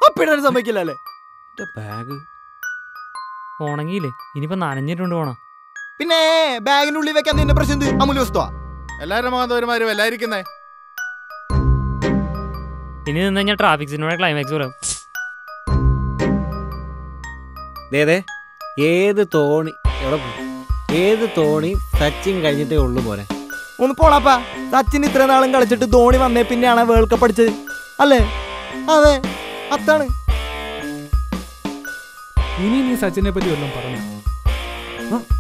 ഒപ്പിടാൻ സമ്മതിക്കില്ല അല്ലേ ബാഗ് ഉണങ്ങിയില്ലേ ഇനിയിപ്പോ നനഞ്ഞിട്ടുണ്ട് പോണം പിന്നെ ബാഗിന്റെ ഉള്ളിൽ വെക്കാൻ നിന്റെ പ്രശ്നം എന്ത് അമൂല്യ വസ്തുവാ എല്ലാവരും മാധവന്മാരും എല്ലായിരിക്കുന്നേ ഇനി നിന്ന് കഴിഞ്ഞാൽ ട്രാഫിക് സിനിമയുടെ ക്ലൈമാക്സ് പറയാം ദേ ദേ ഏത് തോണി എവിടെ പോയി ഏത് തോണി സച്ചിൻ കഴിഞ്ഞിട്ടേ ഉള്ളു പോരെ ഒന്ന് പോടാപ്പാ സച്ചിൻ ഇത്ര നാളും കളിച്ചിട്ട് ധോണി വന്നേ പിന്നെയാണ് വേൾഡ് കപ്പ് അടിച്ചത് അല്ലേ അതെ അത്താണ് ഇനി നീ സച്ചിനെ പറ്റി വല്ലതും പറഞ്ഞു